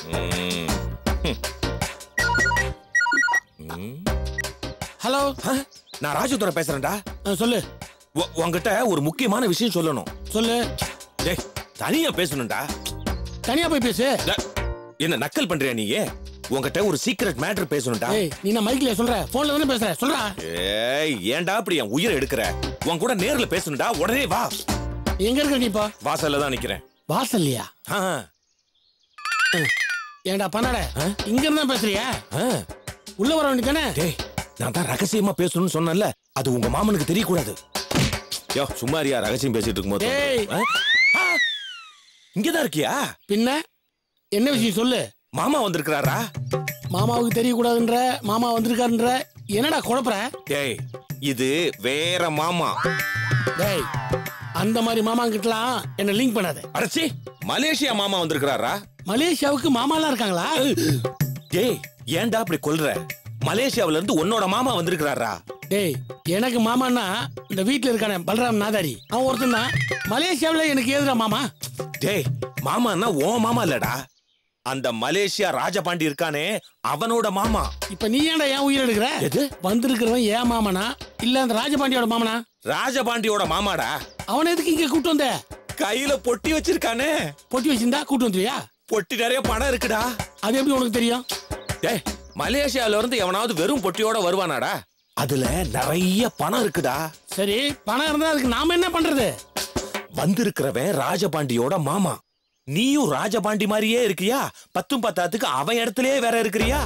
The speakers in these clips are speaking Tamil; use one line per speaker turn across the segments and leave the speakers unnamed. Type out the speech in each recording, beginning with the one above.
ம். ம்.
ஹலோ
ஆ, நான் ராஜதுரை பேசுறேன்டா
சொல்லு
உ- உன்கிட்ட ஒரு முக்கியமான விஷயம் சொல்லணும்
சொல்லு
டேய் தனியா பேசணும்டா
தனியா போய் பேசு
டே, என்ன நக்கல் பண்றியா நீ உன்கிட்ட ஒரு சீக்ரெட் மேட்டர் பேசணும்டா
ஏய் நீ நான் மைக்ல சொல்ற போன்ல தானே பேசுற சொல்றா
ஏய் ஏன்டா அப்படி என் உயிரை எடுக்கிற உன் கூட நேர்ல பேசணும்டா உடனே வா
எங்க இருக்க நீ இப்போ
வாசல்ல தான் நிக்கிறேன்
வாசல்லையா
ஆ,
ஏன்டா பண்ணாட இங்க இருந்தா பேசுறியா
ஆ.
உள்ள வர வேண்டியதானே
டேய் நான் தான் ரகசியமா பேசணும்னு சொன்னேன்ல அது உங்க மாமனுக்கு தெரியக்கூடாது யோ சும்மாரியா ரகசியம் பேசிட்டு இருக்கும்போது
டேய்.
ஆ? ஆ, இங்கதான் இருக்கியா
பின்ன என்ன விஷயம் சொல்லு
மாமா வந்திருக்கிறாரா
மாமாவுக்கு தெரியக்கூடாதுன்ற மாமா வந்திருக்காருன்ற என்னடா குழப்புற
டேய் இது வேற மாமா
டேய் அந்த மாதிரி மாமா கிட்டலாம் என்ன லிங்க் பண்ணாத
அடச்சி மலேசியா மாமா வந்திருக்கிறாரா
மலேசியாவுக்கு மாமாலாம் இருக்காங்களா
டேய் ஏன்டா அப்படி கொல்ற மலேசியாவுல இருந்து உன்னோட மாமா வந்திருக்கிறாரா
டேய் எனக்கு மாமான்னா இந்த வீட்ல இருக்கானே பலராம் நாதாரி அவன் ஒருத்தன் தான் மலேசியாவுல எனக்கு ஏதுடா மாமா
டேய் மாமான்னா ஓ மாமா இல்லடா அந்த மலேசியா ராஜபாண்டி இருக்கானே அவனோட மாமா
இப்ப நீ ஏன்டா ஏன் உயிர் எடுக்கிற
எது?
வந்திருக்கிறவன் ஏன் மாமனா இல்ல அந்த ராஜபாண்டியோட மாமனா
ராஜபாண்டியோட மாமாடா
அவனை எதுக்கு இங்க கூட்டு வந்த
கையில பொட்டி வச்சிருக்கானே
பொட்டி வச்சிருந்தா கூட்டு வந்துருவியா
பொட்டி நிறைய பணம் இருக்குடா
அது எப்படி உனக்கு தெரியும்
டேய் மலேசியால இருந்து எவனாவது வெறும் பொட்டியோட வருவானாடா அதுல நிறைய பணம் இருக்குடா
சரி பணம் இருந்தா அதுக்கு நாம என்ன பண்றது
வந்திருக்கிறவன் ராஜபாண்டியோட மாமா நீயும் ராஜபாண்டி மாதிரியே இருக்கியா பத்தும் பத்தாத்துக்கு அவன் இடத்துலயே வேற இருக்கிறியா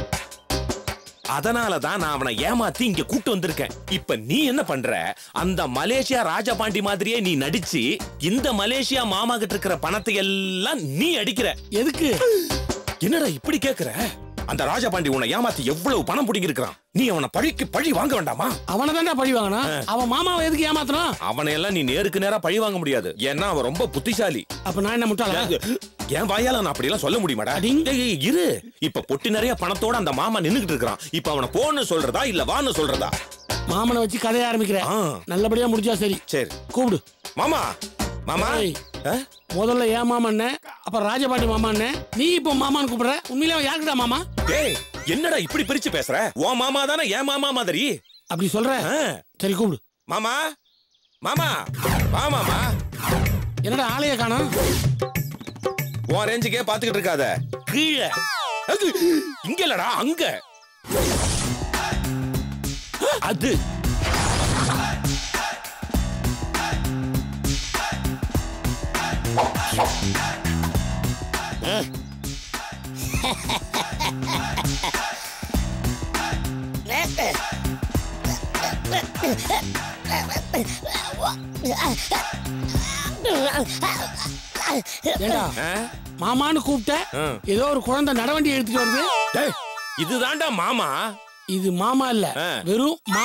அதனால தான் நான் அவனை ஏமாத்தி இங்க கூட்டு வந்திருக்கேன் இப்ப நீ என்ன பண்ற அந்த மலேசியா ராஜபாண்டி மாதிரியே நீ நடிச்சு இந்த மலேசியா மாமா கிட்ட இருக்கிற பணத்தை எல்லாம் நீ அடிக்கிற
எதுக்கு
என்னடா இப்படி கேக்குற அந்த ராஜபாண்டி உன்னை ஏமாத்தி எவ்வளவு பணம் பிடிங்கி இருக்கிறான் நீ அவனை பழிக்கு பழி வாங்க வேண்டாமா
அவனை தான்டா பழி வாங்கணும் அவன் மாமாவை எதுக்கு ஏமாத்தணும்
அவனை எல்லாம் நீ நேருக்கு நேரா பழி வாங்க முடியாது ஏன்னா அவன் ரொம்ப புத்திசாலி
அப்ப நான் என்ன முட்டாளா
என் வாயால நான் அப்படி எல்லாம் சொல்ல முடியுமாடா
அடிங்.
ஏய், ஏய், இரு இப்ப பொட்டி நிறைய பணத்தோட அந்த மாமா நின்னுகிட்டு இருக்கிறான் இப்ப அவனை போன்னு சொல்றதா இல்ல வான்னு சொல்றதா
மாமனை வச்சு கதைய ஆரம்பிக்கிறேன்
ஆ.
நல்லபடியா முடிஞ்சா சரி
சரி
கூப்பிடு
மாமா மாமா
ஏய்.
ஆ?
முதல்ல ஏன் மாமன்ன அப்புறம் ராஜபாண்டி மாமான்னு நீ இப்போ மாமான்னு கூப்பிடுற உண்மையிலே அவன் யாருக்குடா மாமா
டேய் என்னடா இப்படி பிரிச்சு பேசுற உன் மாமா தானே என் மாமா மாதிரி
அப்படி சொல்ற
ஆ.
சரி கூப்பிடு
மாமா மாமா வா மாமா
என்னடா ஆளைய காணோம்
உன் ரேஞ்சுக்கே பாத்துக்கிட்டு இருக்காத கீழே அது இங்க இல்லடா அங்க அது
ஏண்டா
ஆ?
மாமான்னு கூப்பிட்ட
ஆ.
ஏதோ ஒரு குழந்தை நடவண்டி எடுத்துட்டு வருது
டேய் இதுதான்டா மாமா
இது மாமா இல்ல
ஆ.
வெறும் மா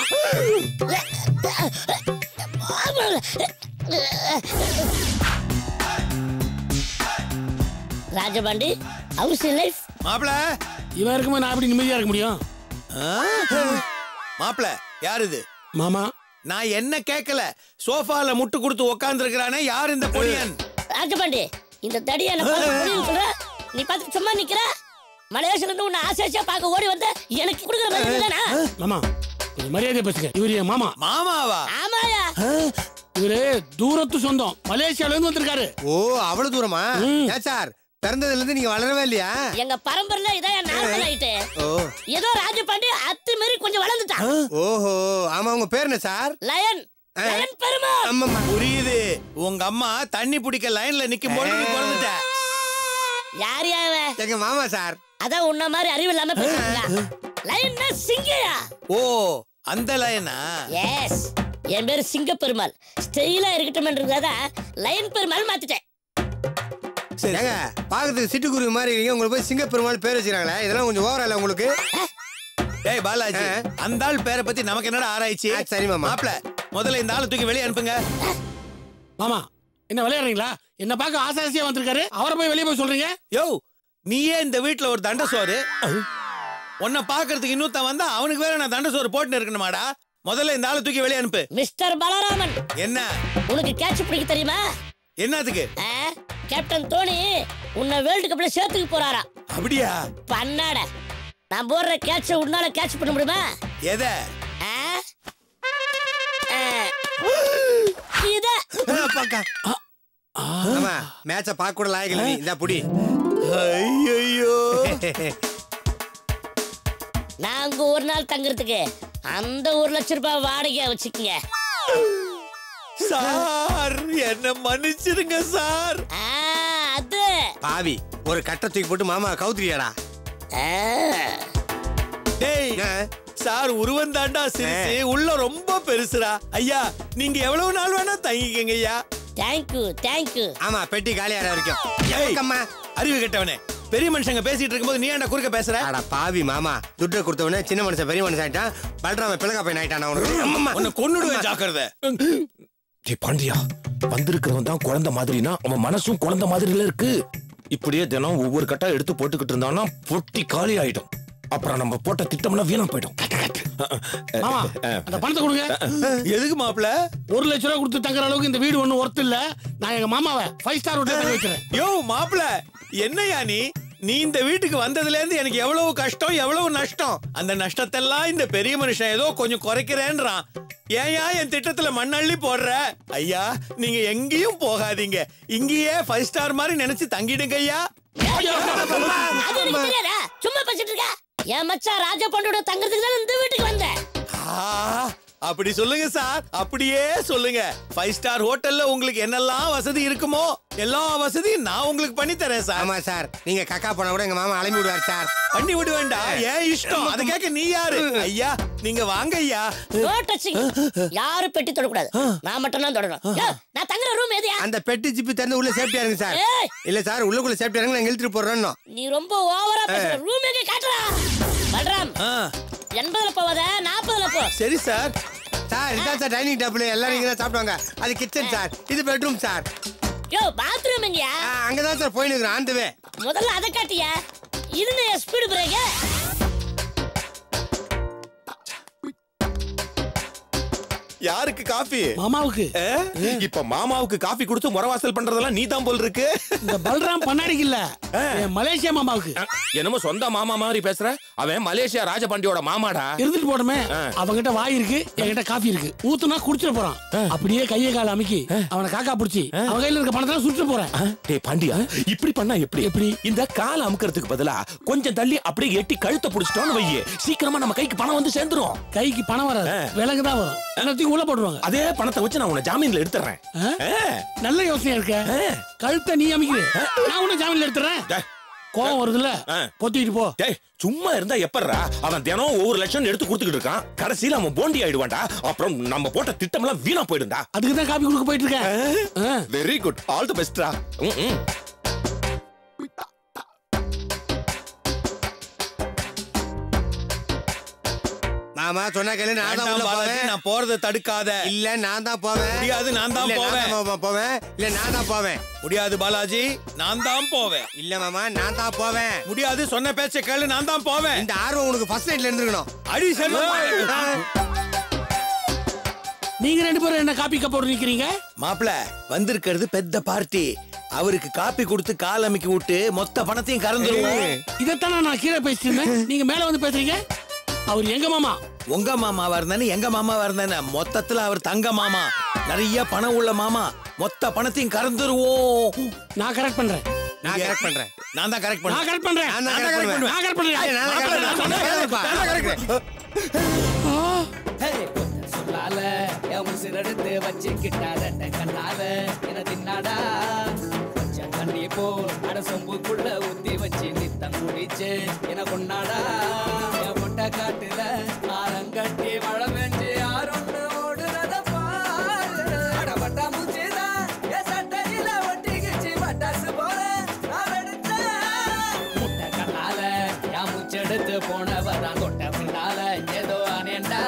ராஜபாண்டி ஹவுஸ் லைஃப்
மாப்பிள
இவன் இருக்கும்போது நான் எப்படி நிம்மதியா இருக்க முடியும்
மாப்பிள யார் இது
மாமா
நான் என்ன கேட்கல சோஃபால முட்டு கொடுத்து உக்காந்துருக்கிறானே யார் இந்த பொடியன்
ராஜபாண்டி இந்த தடியை நான் பார்த்து புரியுதுன்னு சொல்ற நீ பார்த்து சும்மா நிக்கிற மலையாசில இருந்து உன்னை ஆசையா பார்க்க ஓடி வந்த எனக்கு கொடுக்குற மாதிரி இல்லைனா
மாமா கொஞ்சம் மரியாதையா பேசுங்க இவரு என் மாமா
மாமாவா
ஆமாயா
இவரு தூரத்து சொந்தம் மலேசியால இருந்து வந்திருக்காரு
ஓ அவ்வளவு தூரமா
ம்.
ஏன் சார் பிறந்ததுல இருந்து நீங்க வளரவே இல்லையா
எங்க பரம்பரையில இதான் நார்மல் ஆயிட்டு
ஓ
ஏதோ ராஜபாண்டி அத்து மாரி கொஞ்சம் வளர்ந்துட்டான்
ஓஹோ ஆமா உங்க பேர் என்ன சார்
லயன் லயன் பெருமாள்
ஆமாம்மா
புரியுது உங்க அம்மா தண்ணி பிடிக்க லைன்ல நிக்கும் போது நீ பிறந்துட்ட
யார் அவன்
எங்க மாமா சார்
அதான் உன்ன மாதிரி அறிவு இல்லாம பேசுறீங்களா லயன்னா சிங்கையா
ஓ அந்த லைனா
எஸ் என் பேரு சிங்க பெருமாள் ஸ்டைலா இருக்கட்டும்ன்றதுக்காக லயன் பெருமாள் மாத்திட்டேன்
ஏங்க பாக்கிறதுக்கு சிட்டுக்குருவி மாதிரி இருக்கீங்க உங்களுக்கு போய் சிங்க பெருமாள் பேர் வச்சுக்கிறாங்களே இதெல்லாம் கொஞ்சம் ஓவரா இல்ல உங்களுக்கு
டேய் பாலாஜி
ஆ.
அந்த ஆள் பேரை பத்தி நமக்கு என்னடா ஆராய்ச்சி
ஆ, சரி மாமா.
மாப்பிள முதல்ல இந்த ஆளை தூக்கி வெளியே அனுப்புங்க
மாமா என்ன விளையாடுறீங்களா என்ன பார்க்க ஆசை ஆசையா வந்திருக்காரு அவரை போய் வெளியே போய் சொல்றீங்க
யோ நீயே இந்த வீட்ல ஒரு தண்ட சோறு உன்னை பாக்குறதுக்கு இன்னொருத்தன் வந்தா அவனுக்கு வேற நான் தண்ட சோறு போட்டுன்னு இருக்கணுமாடா முதல்ல இந்த ஆளை தூக்கி வெளியே அனுப்பு
மிஸ்டர் பலராமன்
என்ன
உனக்கு கேட்ச் பிடிக்க தெரியுமா
என்னத்துக்கு
ஆ? கேப்டன் தோனி உன்னை வேர்ல்டு கப்ல சேர்த்துக்க போறாரா
ஆ? அப்படியா
பண்ணாட நான் போடுற கேட்ச உன்னால கேட்ச் பண்ண முடியுமா
எத
ஆ? ஆ. இத
பாக்கா ஆமா மேட்ச பார்க்க கூட லாயக்கு நீ இந்த புடி
ஐயோ
நான் அங்க ஒரு நாள் தங்குறதுக்கு அந்த ஒரு லட்சம் ரூபாய் வாடகையா வச்சுக்கங்க
சார் என்ன மன்னிச்சிருங்க சார்
ஆ, அது
பாவி ஒரு கட்டை தூக்கி போட்டு மாமா கவுத்துறியாடா
ஆ.
டேய்
ஆ.
சார் உருவம் தாண்டா சிரிச்சு உள்ள ரொம்ப பெருசுடா ஐயா நீங்க எவ்வளவு நாள் வேணா தங்கிக்கங்க ஐயா
தேங்க்யூ தேங்க்யூ
ஆமா பெட்டி காலியாரா இருக்கும்
ஏய்,
அம்மா
அறிவு கெட்டவனே பெரிய மனுஷங்க பேசிட்டு இருக்கும்போது நீ ஏன்டா குறுக்க பேசுற
அட பாவி மாமா துட்டை கொடுத்தவனே சின்ன மனுஷன் பெரிய மனுஷன் ஆயிட்டான் பல்றாம பிளங்கா பையன் ஆயிட்டான் உனக்கு அம்மம்மா.
உன்னை கொன்னுடுவேன் ஜாக்கிரதை
டேய் பாண்டியா வந்திருக்கிறவன் தான் குழந்தை மாதிரினா அவன் மனசும் குழந்தை மாதிரில இருக்கு இப்படியே தினம் ஒவ்வொரு கட்டா எடுத்து போட்டுக்கிட்டு இருந்தான்னா பொட்டி காலி ஆயிடும் அப்புறம் நம்ம போட்ட திட்டம்லாம் வீணா போயிடும்
மாமா அந்த பணத்தை கொடுங்க
எதுக்கு மாப்பிள
ஒரு லட்ச ரூபா கொடுத்து தங்குற அளவுக்கு இந்த வீடு ஒண்ணும் ஒர்த் இல்ல நான் எங்க மாமாவை ஃபைவ் ஸ்டார் ஹோட்டல் தங்க வைக்கிறேன்
யோ மாப்பிள என்னையா நீ நீ இந்த வீட்டுக்கு வந்ததுல இருந்து எனக்கு எவ்வளவு கஷ்டம் எவ்வளவு நஷ்டம் அந்த நஷ்டத்தெல்லாம் இந்த பெரிய மனுஷன் ஏதோ கொஞ்சம் குறைக்கிறேன்றான் ஏயா என் திட்டத்துல மண்ணள்ளி போடுற ஐயா நீங்க எங்கேயும் போகாதீங்க இங்கேயே ஃபைவ் ஸ்டார் மாதிரி நினைச்சு தங்கிடுங்க ஐயா
அது எனக்கு தெரியாதா சும்மா பேசிட்டு இருக்க என் மச்சான் ராஜா பாண்டியோட தங்குறதுக்கு தான் இந்த வீட்டுக்கு வந்தேன்
ஆ, அப்படி சொல்லுங்க சார் அப்படியே சொல்லுங்க ஃபைவ் ஸ்டார் ஹோட்டல்ல உங்களுக்கு என்னெல்லாம் வசதி இருக்குமோ எல்லா வசதியும் நான் உங்களுக்கு பண்ணி தரேன் சார்
ஆமா சார் நீங்க கக்கா போனா கூட எங்க மாமா அலம்பி விடுவார் சார்
பண்ணி விடுவேண்டா ஏன் இஷ்டம் அதை கேட்க நீ யாரு ஐயா நீங்க வாங்க ஐயா
நோ டச்சிங் யாரும் பெட்டி தொடக்கூடாது நான் மட்டும் தான் தொடணும் யோ, நான் தங்குற ரூம் எதுயா
அந்த பெட்டி ஜிப்பி திறந்து உள்ள சேஃப்டியா இருங்க சார்
ஏய்
இல்ல சார் உள்ளுக்குள்ள சேஃப்டியா இருங்க நாங்க இழுத்துட்டு போறோம்
நீ ரொம்ப ஓவரா பேசுற ரூம் எங்க காட்டுறா பல்ராம்
ஆ,
எண்பதுல போவாத நாற்பதுல போ
சரி சார்
சார் இதான் சார் டைனிங் டேபிள் எல்லாரும் இங்க தான் சாப்பிடுவாங்க அது கிச்சன் சார் இது பெட்ரூம் சார்
யோ பாத்ரூம் எங்கயா
ஆ, அங்கதான் சார் போயின்னு இருக்கிறோம் ஆன் த வே
முதல்ல அதை காட்டியா இது ஸ்பீடு பிரேக்
யாருக்கு காஃபி
மாமாவுக்கு
இப்ப மாமாவுக்கு காஃபி கொடுத்து முறவாசல் பண்றதெல்லாம் நீ தான் போல் இருக்கு
இந்த பல்ராம் பண்ணாடிக்கு இல்ல என் மலேசியா மாமாவுக்கு
என்னமோ சொந்த மாமா மாதிரி பேசுற அவன் மலேசியா ராஜபாண்டியோட மாமாடா
இருந்துட்டு போடுமே அவங்கிட்ட வாய் இருக்கு என்கிட்ட காஃபி இருக்கு ஊத்துனா குடிச்சிட போறான் அப்படியே கையை கால அமைக்கி அவனை காக்கா புடிச்சு அவன் கையில இருக்க பணத்தை சுட்டு போறேன்
ஆ, டேய் பாண்டியா இப்படி பண்ணா எப்படி
எப்படி?
இந்த கால அமுக்கிறதுக்கு பதிலா கொஞ்சம் தள்ளி அப்படியே எட்டி கழுத்தை புடிச்சிட்டோம்னு வையே சீக்கிரமா நம்ம கைக்கு பணம் வந்து சேர்ந்துரும்
கைக்கு பணம் வராது விலங்கு தான் வரும் எல்லாத்தையும் உள்ள போட்டுருவாங்க
அதே பணத்தை வச்சு நான் உன்னை ஜாமீன்ல எடுத்துறேன்
ஆ? நல்ல யோசனையா இருக்க கழுத்தை நீ அமைக்கிற நான் உன்ன ஜாமீன்ல எடுத்துறேன்
டேய்.
கோவம் வருதுல்ல
ஆ.
பொத்திக்கிட்டு போ
டேய் சும்மா இருந்தா எப்பட்றா அவன் தினம் ஒவ்வொரு லட்சம் எடுத்து கொடுத்துக்கிட்டு இருக்கான் கடைசியில அவன் போண்டி ஆயிடுவான்டா அப்புறம் நம்ம போட்ட திட்டம் எல்லாம் வீணா போயிடும்டா
அதுக்கு தான் காப்பி கொடுக்க போயிட்டு இருக்கேன் ஆ.
வெரி குட் ஆல் தி பெஸ்ட்ரா
மாமா சொன்னா கேளு நான் தான்
வேண்டாம்
உள்ள
பாலாஜி,
போவேன்
நான் போறதை தடுக்காத
இல்ல நான் தான் போவேன்
முடியாது, நான் தான்
இல்ல,
போவேன்.
தான் போவேன் இல்ல நான் தான் போவேன்
முடியாது பாலாஜி நான் தான் போவேன்
இல்ல மாமா நான் தான் போவேன்
முடியாது சொன்ன பேச்ச கேளு நான் தான் போவேன்
இந்த ஆர்வம் உனக்கு ஃபர்ஸ்ட் நைட்ல இருந்திருக்கணும்
அடி செல்வம்
நீங்க ரெண்டு பேரும் என்ன காப்பி கப்போடு நிக்கிறீங்க
மாப்பிள வந்திருக்கிறது பெத்த பார்ட்டி அவருக்கு காப்பி கொடுத்து கால் அமைக்கி விட்டு மொத்த பணத்தையும் கறந்துருவோம்
இதைத்தானே நான் கீழே பேசிட்டு இருந்தேன் நீங்க மேல வந்து பேசுறீங்க அவர் எங்க மாமா
உங்க மாமாவா இருந்தானே எங்க மாமாவா இருந்தானே மொத்தத்துல அவர் தங்க மாமா நிறைய பணம் உள்ள மாமா மொத்த பணத்தையும் கறந்துருவோம்
நான் கரெக்ட் பண்றேன்
நான் கரெக்ட் பண்றேன்
நான் தான் கரெக்ட்
நான்
பண்ணேன்
கரெக்ட் பண்றேன்
நான் தான்
நான்
correct
correct
பண்ணுவேன்.
நான் கரெக்ட் பண்றேன்
நான் தான் correct
நான்
பண்ணுவேன்.
சொன்னேன்.
நான் தான் correct பண்ணுவேன்.
சொல்லால என் உசிரெடுத்து வச்சுக்கிட்டார கண்ணால என தின்னாடா கொஞ்சம் தண்ணி போல் அட சொம்புக்குள்ள ஊத்தி வச்சு நித்தம் குடிச்சு என கொண்டாடா என் முட்டை காட்டுல ஆரங்கட்டி மழை பெஞ்சு ஆரொண்டு ஓடுறத பாரு அட பட்டா மூச்சுதான் என் சட்டையில ஒட்டிக்கிச்சு பட்டாசு போல நான் வெடிச்சேன் முட்டை கண்ணால என் மூச்செடுத்து போனவதான் தொட்ட பின்னால ஏதோ அனேண்டா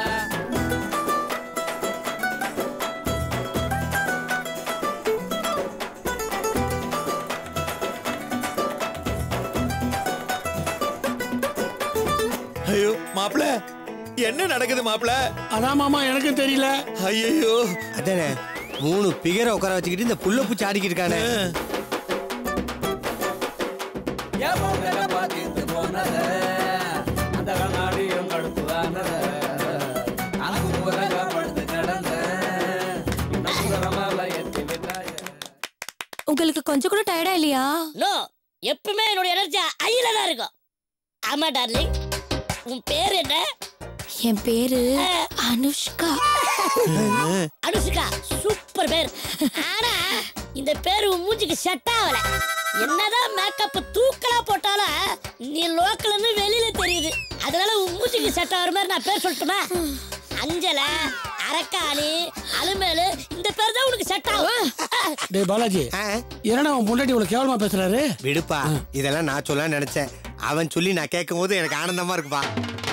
ஐயோ மாப்பிள என்ன நடக்குது மாப்பிள
அதான் மாமா எனக்கும் தெரியல
ஐயோ
அதானே மூணு பிகரை உட்கார வச்சுக்கிட்டு இந்த புள்ள பூச்சி ஆடிக்கிட்டு இருக்கானே
என் மூக்கல பாத்திட்டு போனத அந்த கண்ணாடியும் கடுப்புதானத அனக்கு முறக படுத்து கிடந்த இன்னும் சுகரமால எத்தி விட்டாய
உங்களுக்கு கொஞ்சம் கூட டயர்டா இல்லையா
நோ எப்பவுமே என்னோட எனர்ஜி ஐயில தான் இருக்கும் ஆமா டார்லிங் உன் பேர் என்ன
என் பேரு அனுஷ்கா
அனுஷ்கா சூப்பர் பேர் ஆனா இந்த பேர் உன் மூஞ்சிக்கு செட் ஆகல என்னதான் மேக்கப் தூக்கலா போட்டாலும் நீ லோக்கல்னு வெளியில தெரியுது அதனால உன் மூஞ்சிக்கு செட் ஆகிற மாதிரி நான் பேர் சொல்லட்டுமா அஞ்சல அரக்காணி அலுமேலு இந்த பேர் தான் உனக்கு செட் ஆகும்
டேய் பாலாஜி
ஆ,
என்னடா அவன் பொண்டாட்டி இவ்வளவு கேவலமா பேசுறாரு
விடுப்பா இதெல்லாம் நான் சொல்ல நினைச்சேன் அவன் சொல்லி நான் கேட்கும் போது எனக்கு ஆனந்தமா இருக்குப்பா